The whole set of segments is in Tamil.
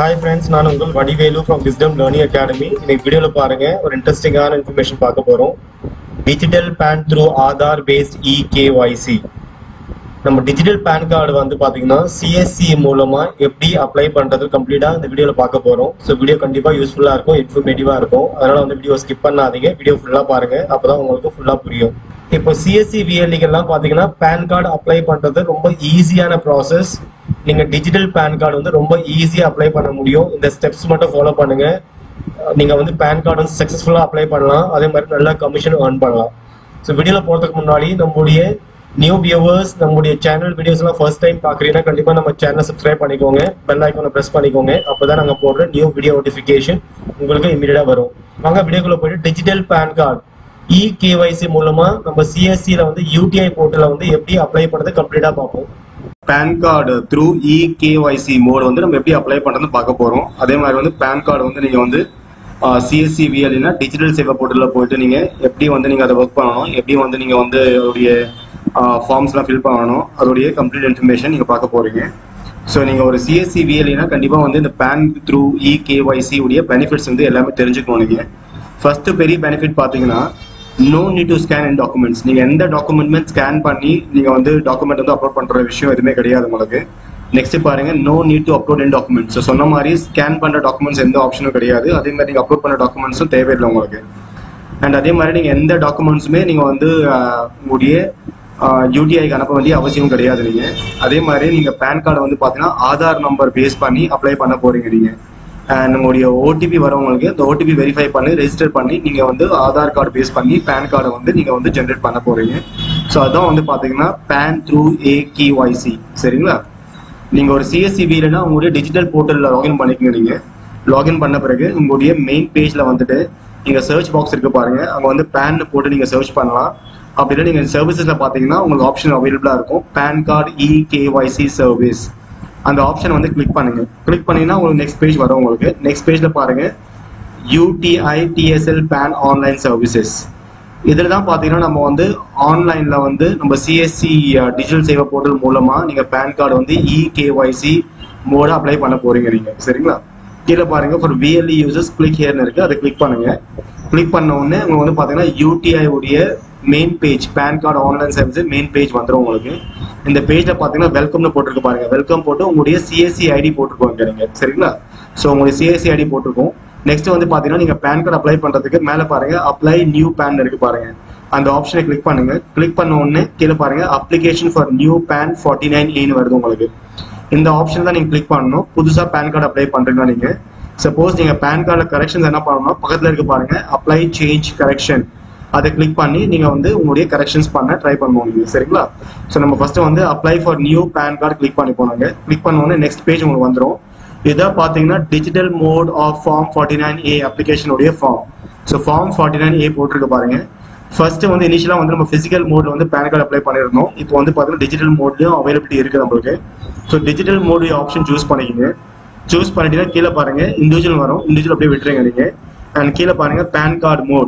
ஹாய் ஃப்ரெண்ட்ஸ் நான் உங்கள் Vadivelu from wisdom learning academy இன்னைக்கு வீடியோவில் பாருங்க ஒரு இன்ட்ரெஸ்டிங்கான இன்ஃபர்மேஷன் பார்க்க போகிறோம் digital PAN through Aadhaar based e KYC நம்ம டிஜிட்டல் பேன் கார்டு வந்து பார்த்தீங்கன்னா சிஎஸ்சி மூலமாக எப்படி அப்ளை பண்ணுறது கம்ப்ளீட்டாக இந்த வீடியோவில் பார்க்க போகிறோம் ஸோ வீடியோ கண்டிப்பாக யூஸ்ஃபுல்லாக இருக்கும் இன்ஃபர்மேட்டிவாக இருக்கும் அதனால் வந்து வீடியோ ஸ்கிப் பண்ணாதீங்க வீடியோ ஃபுல்லாக பாருங்கள் அப்போ தான் உங்களுக்கு ஃபுல்லாக புரியும் இப்போ சிஎஸ்சி விஎல்டிகள்லாம் பார்த்தீங்கன்னா பேன் கார்டு அப்ளை பண்ணுறது ரொம்ப ஈஸியான ப்ராசஸ் நீங்கள் டிஜிட்டல் பேன் கார்டு வந்து ரொம்ப ஈஸியாக அப்ளை பண்ண முடியும் இந்த ஸ்டெப்ஸ் மட்டும் ஃபாலோ பண்ணுங்க நீங்கள் வந்து பேன் கார்டு வந்து சக்ஸஸ்ஃபுல்லாக அப்ளை பண்ணலாம் அதே மாதிரி நல்லா கமிஷன் earn பண்ணலாம் ஸோ வீடியோவில் போகிறதுக்கு முன்னாடி நம்மளுடைய நியூ வியூவர்ஸ் நம்முடைய சேனல் வீடியோஸ் எல்லாம் ஃபர்ஸ்ட் டைம் பார்க்குறீங்கன்னா கண்டிப்பாக நம்ம சேனலை சப்ஸ்கிரைப் பண்ணிக்கோங்க பெல் ஐக்கானை ப்ரெஸ் பண்ணிக்கோங்க அப்போ தான் நாங்கள் போடுற நியூ வீடியோ நோட்டிஃபிகேஷன் உங்களுக்கு இமீடியட்டாக வரும் வாங்க வீடியோக்குள்ள போயிட்டு digital PAN card e KYC மூலமா நம்ம சிஎஸ்சியில் வந்து யூடிஐ போர்ட்டலில் வந்து எப்படி அப்ளை பண்ணுறது கம்ப்ளீட்டாக பார்ப்போம் PAN card through e KYC mode வந்து நம்ம எப்படி அப்ளை பண்ணுறதுன்னு பார்க்க போகிறோம் அதே மாதிரி வந்து பேன் கார்டு வந்து நீங்கள் வந்து சிஎஸ்சி விஎல்னா டிஜிட்டல் சேவை போர்ட்டலில் போயிட்டு நீங்கள் எப்படி வந்து நீங்கள் அதை ஒர்க் பண்ணணும் எப்படி வந்து நீங்கள் வந்து அதோடைய ஃபார்ம்ஸ்லாம் ஃபில் பண்ணணும் அதோடைய கம்ப்ளீட் இன்ஃபர்மேஷன் நீங்கள் பார்க்க போகிறீங்க ஸோ நீங்கள் ஒரு சிஎஸ்சி விஎல்னா கண்டிப்பாக வந்து இந்த பேன் த்ரூ இ கேஒய்சி உடைய பெனிஃபிட்ஸ் வந்து எல்லாமே தெரிஞ்சுக்கணும் நீங்கள் ஃபர்ஸ்ட் பெரிய பெனிஃபிட் பார்த்தீங்கன்னா no need to scan in documents நீங்கள் எந்த டாக்குமெண்ட்மே ஸ்கேன் பண்ணி நீங்கள் வந்து டாக்குமெண்ட் வந்து அப்லோட் பண்ணுற விஷயம் எதுவுமே கிடையாது உங்களுக்கு நெக்ஸ்ட் பாருங்க no need to upload in documents so சொன்ன மாதிரி ஸ்கேன் பண்ணுற டாக்குமெண்ட்ஸ் எந்த ஆப்ஷனும் கிடையாது அதே மாதிரி நீங்கள் அப்லோட் பண்ண டாக்குமெண்ட்ஸும் தேவையில்லை உங்களுக்கு அண்ட் அதே மாதிரி நீங்கள் எந்த டாக்குமெண்ட்ஸுமே நீங்கள் வந்து ஆஹ், உங்களுடைய யூடிஐக்கு அனுப்ப வேண்டிய அவசியம் கிடையாது நீங்கள் அதே மாதிரி நீங்கள் பேன் கார்டை வந்து பார்த்தீங்கன்னா ஆதார் நம்பர் பேஸ் பண்ணி அப்ளை பண்ண போறீங்க நீங்கள் அண்ட் உங்களுடைய ஓடிபி வரவங்களுக்கு இந்த ஓடிபி வெரிஃபை பண்ணி ரெஜிஸ்டர் பண்ணி நீங்கள் வந்து ஆதார் கார்டு பேஸ் பண்ணி பேன் கார்டை வந்து நீங்கள் வந்து ஜென்ரேட் பண்ண போறீங்க ஸோ அதான் வந்து பார்த்தீங்கன்னா பேன் த்ரூ ஏ கிஒய்சி சரிங்களா நீங்கள் ஒரு சிஎஸ்சி வீலனா உங்களுடைய டிஜிட்டல் போர்ட்டலில் லாகின் பண்ணிக்கங்க நீங்கள் லாகின் பண்ண பிறகு உங்களுடைய மெயின் பேஜில் வந்துட்டு நீங்கள் சர்ச் பாக்ஸ் இருக்கு பாருங்க அங்கே வந்து பேன் போட்டு நீங்கள் சர்ச் பண்ணலாம் அப்படி இல்லை நீங்கள் சர்வீசஸில் பார்த்தீங்கன்னா உங்களுக்கு ஆப்ஷன் அவைலபிளாக இருக்கும் PAN card e KYC service அந்த ஆப்ஷன் வந்து கிளிக் பண்ணுங்க கிளிக் பண்ணீங்கன்னா உங்களுக்கு நெக்ஸ்ட் பேஜ் வரும் உங்களுக்கு நெக்ஸ்ட் பேஜில் பாருங்க UTI TSL PAN online services இதில் தான் பார்த்தீங்கன்னா நம்ம வந்து ஆன்லைனில் வந்து நம்ம சிஎஸ்சி டிஜிட்டல் சேவை போர்ட்டல் மூலமாக நீங்கள் பேன் கார்டு வந்து இ கேஒய்சி மோட அப்ளை பண்ண போறீங்க நீங்கள் சரிங்களா கீழே பாருங்க ஃபார் விஎல்இ யூசர்ஸ் கிளிக் ஹேர்னு இருக்கு அதை கிளிக் பண்ணுங்க கிளிக் பண்ண உடனே உங்களுக்கு வந்து பார்த்தீங்கன்னா யூடிஐ உடைய main page PAN card online service main page வந்துடும் உங்களுக்கு இந்த பேஜில் பார்த்தீங்கன்னா வெல்கம்னு போட்டிருக்கு பாருங்க வெல்கம் போட்டு உங்களுடைய சிஎஸ்சி ஐடி போட்டிருக்கோங்க நீங்கள் சரிங்களா ஸோ உங்களுடைய சிஎஸ்சி ஐடி போட்டிருக்கோம் நெக்ஸ்ட் வந்து பார்த்தீங்கன்னா நீங்கள் பேன் கார்டு அப்ளை பண்ணுறதுக்கு மேலே பாருங்க அப்ளை நியூ பேன் இருக்கு பாருங்க அந்த ஆப்ஷனை கிளிக் பண்ணுங்க கிளிக் பண்ண உடனே கீழே பாருங்க application for new PAN forty nine ஏன்னு வருது உங்களுக்கு இந்த ஆப்ஷன் தான் நீங்கள் கிளிக் பண்ணணும் புதுசாக பேன் கார்டு அப்ளை பண்ணுறீங்கன்னா நீங்கள் சப்போஸ் நீங்கள் பேன் கார்டில் கரெக்ஷன்ஸ் என்ன பண்ணணும்னா பக்கத்தில் இருக்க பாருங்க அப்ளை சேஞ்ச் கரெக்ஷன் அதை கிளிக் பண்ணி நீங்கள் வந்து உங்களுடைய கரெக்ஷன்ஸ் பண்ண ட்ரை பண்ணுவோம் நீங்கள் சரிங்களா ஸோ நம்ம ஃபஸ்ட்டு வந்து apply for new PAN card click பண்ணி போனாங்க கிளிக் பண்ண உடனே நெக்ஸ்ட் பேஜ் உங்களுக்கு வந்துடும் இதான் பார்த்தீங்கன்னா digital mode of form forty nine A அப்ளிகேஷனுடைய form so form forty nine A போட்டிருக்க பாருங்க ஃபர்ஸ்ட் வந்து இனிஷியலாக வந்து நம்ம ஃபிசிக்கல் மோட்ல வந்து பேன் கார்டு அப்ளை பண்ணிருந்தோம் இப்போ வந்து பார்த்தீங்கன்னா டிஜிட்டல் மோட்லயும் அவைலபிலிட்டி இருக்கு நம்மளுக்கு so digital mode option choose பண்ணிக்கங்க சூஸ் பண்ணிட்டீங்கன்னா கீழே பாருங்க இண்டிவிஜுவல் வரும் இண்டிவிஜுவல் அப்படியே விட்டுருங்க நீங்க அண்ட் கீழே பாருங்க PAN card mode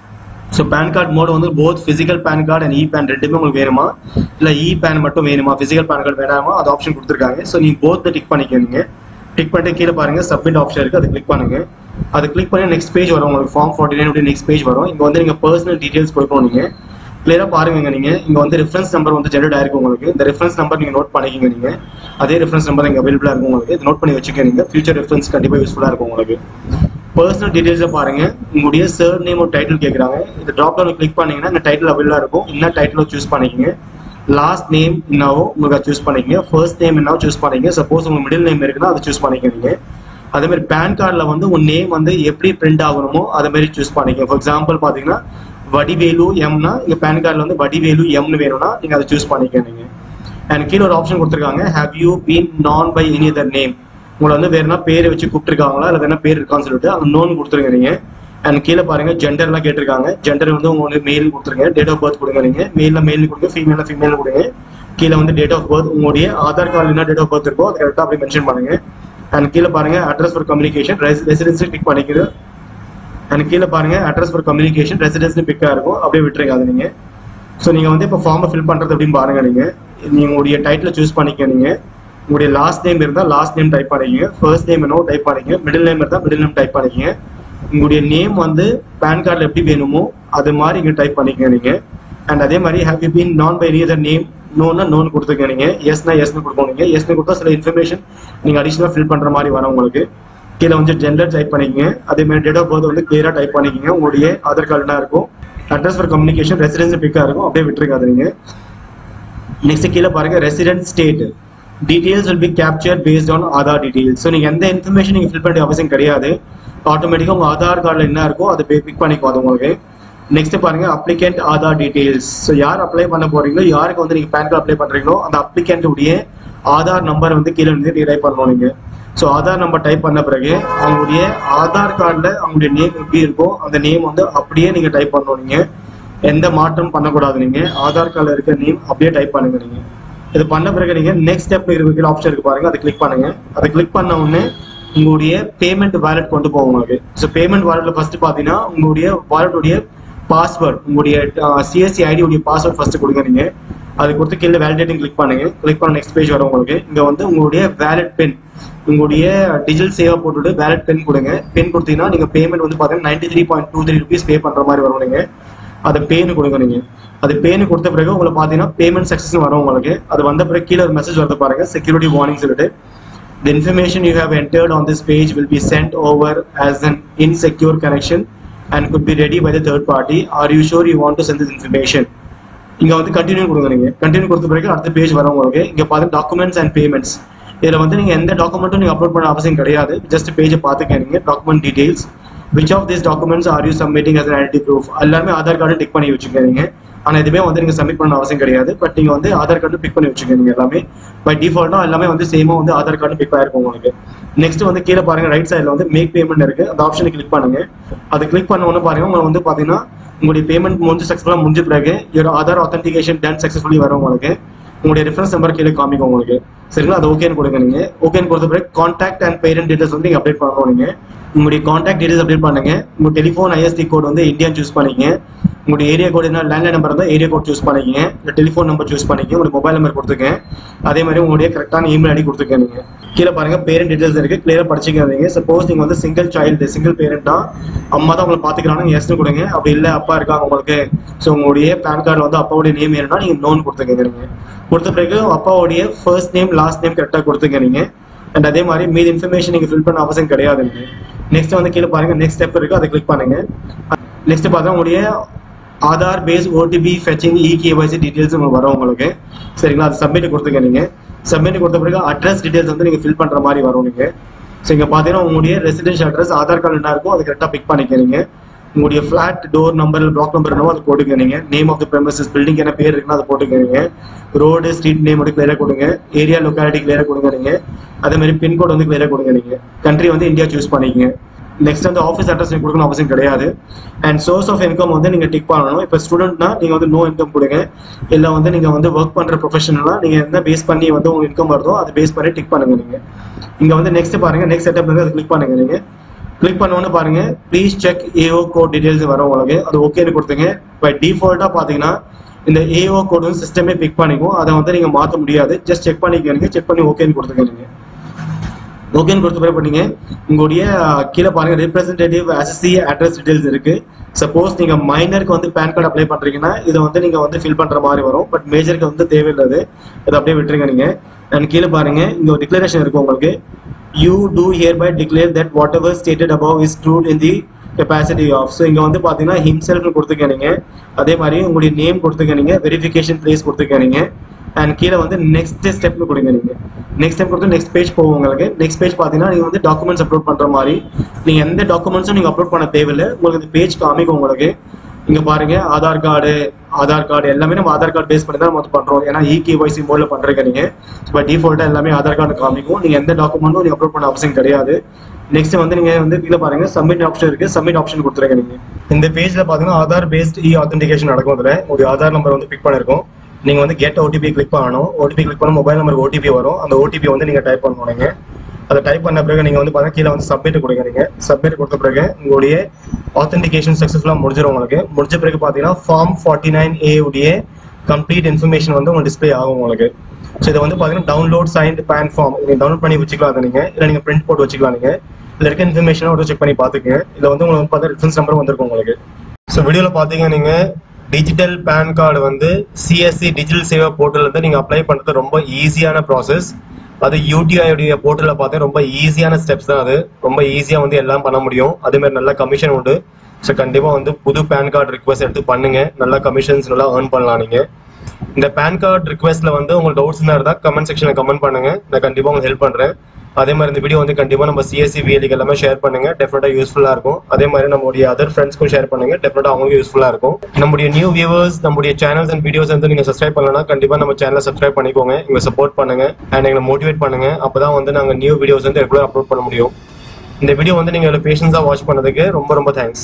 so PAN card mode வந்து both physical PAN card and e PAN ரெண்டுமே உங்களுக்கு வேணுமா இல்லை இ பேன் மட்டும் வேணுமா ஃபிசிக்கல் பேன் கார்டு வேணாமா அது ஆப்ஷன் கொடுத்துருக்காங்க ஸோ நீங்கள் போத் டிக் பண்ணிக்கோங்க டிக் பண்ணிட்டு கீழே பாருங்க சப்மிட் ஆப்ஷன் இருக்கு அதை கிளிக் பண்ணுங்க அதை கிளிக் பண்ணி நெக்ஸ்ட் பேஜ் வரும் உங்களுக்கு form forty nine next page வரும் இங்கே வந்து நீங்கள் பர்சனல் டீடைல்ஸ் கொடுக்கணும் நீங்கள் கிளியராக பாருங்க நீங்க இங்க வந்து ரெஃபரன்ஸ் நம்பர் வந்து ஜெனரேட் ஆயிருக்கு உங்களுக்கு இந்த ரெஃபரன்ஸ் நம்பர் நீங்க நோட் பண்ணிக்கங்க நீங்க அதே ரெஃபரன்ஸ் நம்பர் இங்க அவைலபிளா இருக்கும் உங்களுக்கு இது நோட் பண்ணி வச்சுக்க நீங்க ஃபியூச்சர் ரெஃபரன்ஸ் கண்டிப்பா யூஸ்ஃபுல்லா இருக்கும் உங்களுக்கு பர்சனல் டீடைல்ஸை பாருங்க உங்களுடைய சர் நேம் ஒரு டைட்டில் கேட்குறாங்க இந்த ட்ராப் டவுன் கிளிக் பண்ணீங்கன்னா இந்த டைட்டில் அவைலபிளா இருக்கும் என்ன டைட்டிலோ சூஸ் பண்ணிக்கங்க லாஸ்ட் நேம் என்னவோ உங்களுக்கு சூஸ் பண்ணிக்கங்க ஃபர்ஸ்ட் நேம் என்னவோ சூஸ் பண்ணிக்கங்க சப்போஸ் உங்க மிடில் நேம் இருக்குன்னா அதை சூஸ் பண்ணிக்கங்க அதே மாதிரி பேன் கார்டில் வந்து உங்க நேம் வந்து எப்படி பிரிண்ட் ஆகணுமோ அதை மாதிரி சூஸ் பண்ணிக்கங்க ஃபார் எக்ஸாம்பிள் பார்த்தீங்கன்னா வடிவேலு எம்னா இங்க பேன் கார்டில் வந்து வடிவேலு எம்னு வேணும்னா நீங்க அதை சூஸ் பண்ணிக்க நீங்க அண்ட் கீழே ஒரு ஆப்ஷன் கொடுத்துருக்காங்க have you been known by any other name உங்களை வந்து வேற என்ன பேர் வச்சு கூப்பிட்டுருக்காங்களா இல்லை வேற என்ன பேர் இருக்கான்னு சொல்லிட்டு அந்த நோன் கொடுத்துருங்க நீங்க அண்ட் கீழே பாருங்க ஜெண்டர்லாம் கேட்டிருக்காங்க ஜெண்டர் வந்து உங்களுக்கு மெயில் கொடுத்துருங்க டேட் ஆஃப் பர்த் கொடுங்க நீங்க மெயில மெயில் கொடுங்க ஃபீமேல ஃபீமேல் கொடுங்க கீழே வந்து டேட் ஆஃப் பர்த் உங்களுடைய ஆதார் கார்டு என்ன டேட் ஆஃப் பர்த் இருக்கோ அதை கரெக்டாக அப்படி மென்ஷன் பண்ணுங்க அண்ட் கீழே பாருங்க address for communication residency click பண்ணிக்கிறது அண்ட் கீழே பாருங்க அட்ரஸ் ஃபார் கம்யூனிகேஷன் ரெசிடென்ஸ்னு பிக்கா இருக்கும் அப்படியே விட்டுருங்க அது நீங்க ஸோ நீங்க வந்து இப்போ ஃபார்மை ஃபில் பண்றது அப்படின்னு பாருங்க நீங்க நீங்க உங்களுடைய டைட்டில் சூஸ் பண்ணிக்க நீங்க உங்களுடைய லாஸ்ட் நேம் இருந்தால் லாஸ்ட் நேம் டைப் பண்ணிக்கங்க ஃபர்ஸ்ட் நேம் என்னவோ டைப் பண்ணிக்கங்க மிடில் நேம் இருந்தால் மிடில் நேம் டைப் பண்ணிக்கங்க உங்களுடைய நேம் வந்து பேன் கார்டில் எப்படி வேணுமோ அது மாதிரி இங்கே டைப் பண்ணிக்கங்க நீங்கள் அண்ட் அதே மாதிரி have you been known by any name நோன்னா நோன் கொடுத்துருங்க நீங்கள் எஸ்னா எஸ்னு கொடுப்போம் நீங்கள் எஸ்னு கொடுத்தா சில இன்ஃபர்மேஷன் நீங்கள் அடிஷனலாக ஃபில் பண்ணுற மாதிரி வரும் உங்களுக்கு கீழே வந்து ஜெண்டர் டைப் பண்ணிக்கங்க அதே மாதிரி டேட் ஆஃப் பர்த் வந்து கிளியராக டைப் பண்ணிக்கங்க உங்களுடைய ஆதார் கார்டுனா இருக்கும் அட்ரஸ் ஃபார் கம்யூனிகேஷன் ரெசிடென்ஸ் பிக்காக இருக்கும் அப்படியே விட்டுருக்காது நீங்கள் நெக்ஸ்ட் கீழே பாருங்க resident state details will be capture based on Aadhaar details so நீங்கள் எந்த இன்ஃபர்மேஷன் நீங்கள் ஃபில் பண்ண அவசியம் கிடையாது ஆட்டோமேட்டிக்காக உங்கள் ஆதார் கார்டில் என்ன இருக்கோ அதை பிக் பண்ணிக்கும் அது உங்களுக்கு நெக்ஸ்ட் பாருங்க அப்ளிகண்ட் ஆதார் டீடைல்ஸ் ஸோ யார் அப்ளை பண்ண போறீங்களோ யாருக்கு வந்து நீங்கள் பேன் கார்டு அப்ளை பண்றீங்களோ அந்த அப்ளிகண்ட் உடைய ஆதார் நம்பர் வந்து கீழே வந்து டைப் பண்ணணும் நீங்க ஸோ ஆதார் நம்பர் டைப் பண்ண பிறகு அவங்களுடைய ஆதார் கார்டில் அவங்களுடைய நேம் எப்படி இருக்கோ அந்த நேம் வந்து அப்படியே நீங்க டைப் பண்ணணும் நீங்க எந்த மாற்றம் பண்ணக்கூடாது நீங்க ஆதார் கார்டில் இருக்க நேம் அப்படியே டைப் பண்ணுங்க நீங்க இது பண்ண பிறகு நீங்க நெக்ஸ்ட் ஸ்டெப் இருக்கிற ஆப்ஷன் இருக்கு பாருங்க அதை கிளிக் பண்ணுங்க அதை கிளிக் பண்ண உடனே உங்களுடைய பேமெண்ட் வாலெட் கொண்டு போகும் உங்களுக்கு ஸோ பேமெண்ட் வாலெட்ல ஃபர்ஸ்ட் பார்த்தீங்கன்னா உங்களுடைய வாலெட்டுடைய பாஸ்வேர்ட் உங்களுடைய சிஎஸ்சி ஐடி உடைய பாஸ்வேர்ட் ஃபர்ஸ்ட் கொடுங்க நீங்க அது கொடுத்து கீழே வேலிடேட்டிங் கிளிக் பண்ணுங்க கிளிக் பண்ண நெக்ஸ்ட் பேஜ் வரும் உங்களுக்கு இங்க வந்து உங்களுடைய வேலட் பென் உங்களுடைய டிஜிட்டல் சேவா போட்டுட்டு வேலட் பென் கொடுங்க பென் கொடுத்தீங்கன்னா நீங்க பேமெண்ட் வந்து பாத்தீங்கன்னா ninety three point two three rupees pay பண்ற மாதிரி வரும் நீங்க அதை பேனு கொடுங்க நீங்க அது பேனு கொடுத்த பிறகு உங்களுக்கு பாத்தீங்கன்னா பேமெண்ட் சக்சஸ் வரும் உங்களுக்கு அது வந்த பிறகு கீழே ஒரு மெசேஜ் வருது பாருங்க செக்யூரிட்டி வார்னிங் சொல்லிட்டு The information you have entered on this page will be sent over as an insecure connection and could be ready by the third party. Are you sure you want to send this information? இங்க வந்து கண்டினியூ கொடுங்க நீங்க கண்டினியூ கொடுத்த பிறகு அடுத்த பேஜ் வரும் உங்களுக்கு இங்க பாத்து டாக்குமெண்ட்ஸ் அண்ட் பேமெண்ட்ஸ் இதுல வந்து நீங்க எந்த டாக்குமெண்ட்டும் நீங்க அப்லோட் பண்ண அவசியம் கிடையாது ஜஸ்ட் பேஜை பார்த்துக்கங்க document details which of this documents are you submitting as an identity proof எல்லாமே ஆதார் கார்டு டிக் பண்ணி வச்சுக்கோங்க ஆனா எதுவுமே வந்து நீங்க சப்மிட் பண்ண அவசியம் கிடையாது பட் நீங்க வந்து ஆதார் கார்டு பிக் பண்ணி வச்சுக்கோங்க எல்லாமே பை டிஃபால்ட்டா எல்லாமே வந்து சேமா வந்து ஆதார் கார்டு பிக் ஆயிருக்கும் உங்களுக்கு நெக்ஸ்ட் வந்து கீழே பாருங்க ரைட் சைடுல வந்து மேக் பேமெண்ட் இருக்கு அந்த ஆப்ஷனை கிளிக் பண்ணுங்க அது கிளிக் பண்ண உடனே பாருங்க உங்களுக்கு வந்து பாத்தீங்கன்னா உங்களுடைய பேமெண்ட் முடிஞ்சு சக்ஸஸ்ஃபுல்லா முடிஞ்ச பிறகு your Aadhaar authentication done successfully வரும் உங்களுக்கு உங்களுடைய ரெஃபரன்ஸ் நம்பர் கீழே காமிக்கும் உங்களுக்கு சரிங்களா அது ஓகேன்னு கொடுங்க நீங்க ஓகேன்னு கொடுத்த பிறகு கான்டாக்ட் அண்ட் பேரண்ட் டீடைல்ஸ் வந்து நீங்க அப்டேட் பண்ணணும் நீங்க உங்களுடைய கான்டாக்ட் டீடைல்ஸ் அப்டேட் பண்ணுங்க உங்க டெலிஃபோன் ஐஎஸ்டி கோட் வந்து இந்தியான்னு சூஸ் பண்ணிக்கங்க உங்களுடைய ஏரியா கோட் என்ன லேண்ட்லைன் நம்பர் இருந்தால் ஏரியா கோட் சூஸ் பண்ணிக்கங்க இல்லை டெலிஃபோன் நம்பர் சூஸ் பண்ணிக்கங்க உங்களுக்கு மொபைல் நம்பர் கொடுத்துங்க அதே மாதிரி உங்களுடைய கரெக்டான இமெயில் ஐடி கொடுத்துக்க நீங்க கீழே பாருங்க பேரண்ட் டீடைல்ஸ் இருக்கு கிளியரா படிச்சுக்காதீங்க சப்போஸ் நீங்க வந்து சிங்கிள் சைல்டு சிங்கிள் பேரண்ட் தான் அம்மா தான் உங்களை பாத்துக்கிறாங்க எஸ்னு கொடுங்க அப்படி இல்ல அப்பா இருக்காங்க உங்களுக்கு ஸோ உங்களுடைய பேன் கார்டு வந்து அப்பாவுடைய நேம் வேணும்னா நீங்க நோன் கொடுத்துக்கங்க நீங்க கொடுத்த பிறகு அப்பாவுடைய ஃபர்ஸ்ட் நேம் லாஸ்ட் நேம் கரெக்டாக கொடுத்துக்க நீங்க அண்ட் அதே மாதிரி மீதி இன்ஃபர்மேஷன் நீங்க ஃபில் பண்ண அவசியம் கிடையாது நெக்ஸ்ட் வந்து கீழே பாருங்க நெக்ஸ்ட் ஸ்டெப் இருக்கு அதை கிளிக் பண்ணுங்க நெக்ஸ்ட் பார்த்தா உங்களுடைய Aadhaar based OTP fetching e KYC details உங்களுக்கு வரும் உங்களுக்கு சரிங்களா அது சப்மிட் கொடுத்துக்க நீங்க சப்மிட் கொடுத்த பிறகு அட்ரஸ் டீடைல்ஸ் வந்து நீங்க ஃபில் பண்ற மாதிரி வரும் நீங்க ஸோ இங்க பாத்தீங்கன்னா உங்களுடைய ரெசிடென்ஷியல் அட்ரஸ் ஆதார் கார்டு என்ன இருக்கோ அது கரெக்டாக பிக் பண்ணிக்கிறீங்க உங்களுடைய flat door number block number என்னவோ அது போட்டுக்க நீங்க name of the premises building என்ன பேர் இருக்குன்னா அதை போட்டுக்கிறீங்க ரோடு ஸ்ட்ரீட் நேம் வந்து கிளியரா கொடுங்க ஏரியா லொக்காலிட்டி கிளியரா கொடுங்க நீங்க அதே மாதிரி பின்கோட் வந்து கிளியரா கொடுங்க நீங்க கண்ட்ரி வந்து இந்தியா சூஸ் பண்ணிக்கங்க நெக்ஸ்ட் வந்து ஆஃபீஸ் அட்ரஸ் நீங்க கொடுக்கணும் அவசியம் கிடையாது அண்ட் சோர்ஸ் ஆஃப் இன்கம் வந்து நீங்க டிக் பண்ணணும் இப்போ ஸ்டூடெண்ட்னா நீங்க வந்து நோ இன்கம் கொடுங்க இல்ல வந்து நீங்க வந்து ஒர்க் பண்ற ப்ரொஃபஷனலா நீங்க எந்த பேஸ் பண்ணி வந்து உங்களுக்கு இன்கம் வருதோ அதை பேஸ் பண்ணி டிக் பண்ணுங்க நீங்க இங்க வந்து நெக்ஸ்ட் பாருங்க நெக்ஸ்ட் செட்டப் அதை கிளிக் பண்ணுங்க நீங்க கிளிக் பண்ணோன்னு பாருங்க please check AO code details வரும் உங்களுக்கு அது ஓகேன்னு கொடுத்துங்க பை டிஃபால்ட்டா பாத்தீங்கன்னா இந்த ஏஓ கோட் வந்து சிஸ்டமே பிக் பண்ணிக்கும் அதை வந்து நீங்க மாத்த முடியாது ஜஸ்ட் செக் பண்ணிக்கோங்க செக் பண்ணி ஓகேன்னு கொடுத்துங்க நீங்க ஓகேன்னு கொடுத்த பிறகு பண்ணீங்க உங்களுடைய அஹ், கீழே பாருங்க ரெப்ரஸன்டேட்டிவ் அசசி அட்ரஸ் டீடைல்ஸ் இருக்கு சப்போஸ் நீங்க மைனருக்கு வந்து பேன் கார்டு அப்ளை பண்றீங்கன்னா இதை வந்து நீங்க வந்து ஃபில் பண்ற மாதிரி வரும் பட் மேஜருக்கு வந்து தேவையில்லாது இதை அப்படியே விட்டுருங்க நீங்க அண்ட் கீழே பாருங்க இங்க ஒரு டிக்ளரேஷன் இருக்கு உங்களுக்கு you do hereby declare that whatever stated above is true in the capacity of so இங்க வந்து பாத்தீங்கன்னா ஹிம்செல்ஃப் கொடுத்துக்க நீங்க அதே மாதிரி உங்களுடைய நேம் கொடுத்துக்க நீங்க வெரிஃபிகேஷன் பிளேஸ் கொடுத்துக்க நீங்க அண்ட் கீழே வந்து நெக்ஸ்ட் ஸ்டெப் கொடுங்க நீங்க நெக்ஸ்ட் ஸ்டெப் கொடுத்து நெக்ஸ்ட் பேஜ் போகும் உங்களுக்கு நெக்ஸ்ட் பேஜ் பாத்தீங்கன்னா நீங்க வந்து டாக்குமெண்ட்ஸ் அப்லோட் பண்ற மாதிரி நீங்க எந்த டாக்குமெண்ட்ஸும் நீங்க அப்லோட் பண்ண தேவையில்லை உங்களுக்கு இந்த பேஜ் காமிக்கும் உங்களுக்கு இங்க பாருங்க ஆதார் கார்டு ஆதார் கார்டு எல்லாமே நம்ம ஆதார் கார்டு பேஸ் பண்ணி தான் நம்ம வந்து பண்றோம் ஏன்னா இகேஒய்சி மோட்ல பண்றீங்க நீங்க பட் டிஃபால்ட்டா எல்லாமே ஆதார் கார்டு காமிக்கும் நீங்க எந்த டாக்குமெண்ட்டும் நீங்க அப்லோட் பண்ண அவசியம் கிடையாது நெக்ஸ்ட் வந்து நீங்க வந்து கீழே பாருங்க சப்மிட் ஆப்ஷன் இருக்கு சப்மிட் ஆப்ஷன் கொடுத்துருங்க நீங்க இந்த பேஜ்ல பாத்தீங்கன்னா ஆதார் பேஸ்ட் இ ஆத்தென்டிகேஷன் நடக்கும் அதுல உங்களுடைய ஆதார் நம்பர் வந்து பிக் பண்ணிருக்கோம் நீங்க வந்து கெட் ஓடிபி கிளிக் பண்ணணும் ஓடிபி கிளிக் பண்ண மொபைல் நம்பர் ஓடிபி வரும் அந்த ஓடிபி வந்து நீங்க டைப் பண்ணணும் நீங்க அதை டைப் பண்ண பிறகு நீங்க வந்து பாத்தீங்கன்னா கீழே வந்து சப்மிட் கொடுங்க நீங்க சப்மிட் கொடுத்த பிறகு உங்களுடைய ஆத்தென்டிகேஷன் சக்ஸஸ்ஃபுல்லா முடிஞ்சிடும் உங்களுக்கு முடிஞ்ச பிறகு பாத்தீங்கன்னா ஃபார்ம் ஃபார்ட்டி நைன் ஏ உடைய கம்ப்ளீட் இன்ஃபர்மேஷன் வந்து உங்களுக்கு டிஸ்ப்ளே ஆகும் உங்களுக்கு ஸோ இதை வந்து பார்த்தீங்கன்னா டவுன்லோட் சைன்ட் பேன் ஃபார்ம் நீங்கள் டவுன்லோட் பண்ணி வச்சுக்கலாம் அதை நீங்கள் இல்லை நீங்கள் பிரிண்ட் போட்டு வச்சுக்கலாம் நீங்கள் இதில் இருக்க இன்ஃபர்மேஷனை ஒரு செக் பண்ணி பார்த்துக்கங்க இதில் வந்து உங்களுக்கு பார்த்தா ரெஃபரன்ஸ் நம்பர் வந்திருக்கும் உங்களுக்கு ஸோ வீடியோவில் பார்த்தீங்க நீங்கள் டிஜிட்டல் பேன் கார்டு வந்து சிஎஸ்சி டிஜிட்டல் சேவா போர்ட்டல் வந்து நீங்கள் அப்ளை பண்ணுறது ரொம்ப ஈஸியான ப்ராசஸ் அது யூடிஐடைய போர்ட்டலில் பார்த்தா ரொம்ப ஈஸியான ஸ்டெப்ஸ் தான் அது ரொம்ப ஈஸியாக வந்து எல்லாம் பண்ண முடியும் அதே மாதிரி நல்ல கமிஷன் உண்டு ஸோ கண்டிப்பாக வந்து புது பேன் கார்டு ரிக்வஸ்ட் எடுத்து பண்ணுங்க நல்லா கமிஷன்ஸ் நல்லா ஏர்ன் பண்ணலாம் நீங்கள் இந்த பேன் கார்டு ரிக்வெஸ்ட்ல வந்து உங்களுக்கு டவுட்ஸ் இருந்தால் கமெண்ட் செக்ஷனில் கமெண்ட் பண்ணுங்க நான் கண்டிப்பாக உங்களுக்கு ஹெல்ப் பண்ணுறேன் அதே மாதிரி இந்த வீடியோ வந்து கண்டிப்பாக நம்ம சிஎஸ்சி விஎலுக்கு எல்லாமே ஷேர் பண்ணுங்க டெஃபினட்டாக யூஸ்ஃபுல்லாக இருக்கும் அதே மாதிரி நம்மளுடைய அதர் ஃப்ரெண்ட்ஸ்க்கும் ஷேர் பண்ணுங்க டெஃபினட்டாக அவங்களுக்கு யூஸ்ஃபுல்லாக இருக்கும் நம்முடைய நியூ வியூவர்ஸ் நம்முடைய சேனல்ஸ் அண்ட் வீடியோஸ் வந்து நீங்கள் சப்ஸ்கிரைப் பண்ணலன்னா கண்டிப்பாக நம்ம சேனலை சப்ஸ்கிரைப் பண்ணிக்கோங்க எங்களை சப்போர்ட் பண்ணுங்க அண்ட் எங்களை மோட்டிவேட் பண்ணுங்க அப்போ தான் வந்து நாங்கள் நியூ வீடியோஸ் வந்து ரெகுலர் அப்லோட் பண்ண முடியும் இந்த வீடியோ வந்து நீங்கள் பேஷன்ஸாக வாட்ச் பண்ணதுக்கு ரொம்ப ரொம்ப தேங்க்ஸ்